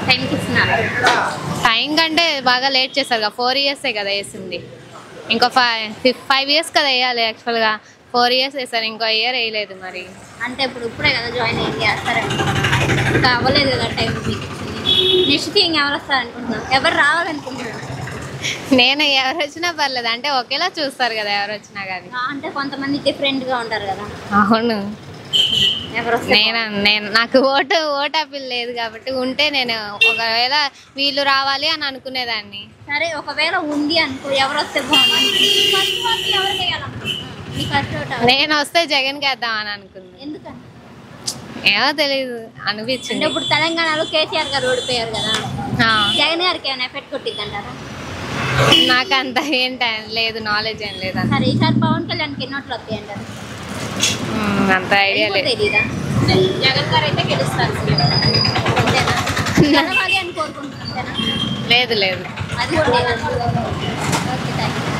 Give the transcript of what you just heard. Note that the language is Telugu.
టైంకి ఇస్తున్నారు టైం కంటే బాగా లేట్ చేశారు కదా ఫోర్ ఇయర్సే కదా వేసింది ఇంకో ఫైవ్ ఫైవ్ ఇయర్స్ కదా వేయాలి యాక్చువల్గా ఫోర్ ఇయర్స్ వేసారు ఇంకో ఇయర్ వేయలేదు మరి అంటే ఇప్పుడు ఇప్పుడే కదా జాయిన్ అయ్యింది వేస్తారనుకుంటున్నాను ఇంకా అవ్వలేదు కదా టైం మీకు నెక్స్ట్ థింగ్ ఎవరు వస్తారనుకుంటున్నాను ఎవరు రావాలనుకుంటున్నారు నేను ఎవరు వచ్చినా పర్లేదు అంటే ఒకేలా చూస్తారు కదా ఎవరు వచ్చినా కానీ అంటే కొంతమంది డిఫరెంట్ గా ఉంటారు కదా అవును ఎవరు వస్తే నేను నేను నాకు ఓటు ఓటు అప్పీల్ లేదు కాబట్టి ఉంటే నేను ఒకవేళ వీళ్ళు రావాలి అని అనుకునేదాన్ని సరే ఒకవేళ ఉంది అనుకో ఎవరు వస్తే బాగుంది ఫస్ట్ ఓటు ఎవరికి వేయాలనుకుంటున్నాను మీ ఫస్ట్ ఓటు ఎవరు? నేను వస్తే జగన్కి వేద్దామని అనుకున్నాను ఎందుకని ఏమో తెలియదు అంటే అనిపించింది ఇప్పుడు తెలంగాణలో కేసీఆర్ గారు ఓడిపోయారు కదా ఆ, జగన్ గారికి ఏమైనా ఎఫెక్ట్ కొట్టింది అంటారా నాకు అంత ఏంట లేదు నాలెడ్జ్ ఏం లేదు అంత సరే ఈసారి పవన్ కళ్యాణ్కి ఎన్ని ఓట్లు వస్తాయి అంటారు మ్, అంత ఐడియా ఎందుకో లేదు తెలీదా జగన్ గారు అయితే గెలుస్తారు అంతేనా గెలవాలి అని కోరుకుంటున్నాను అంతేనా లేదు లేదు అది కూడా లేదా? Okay thank you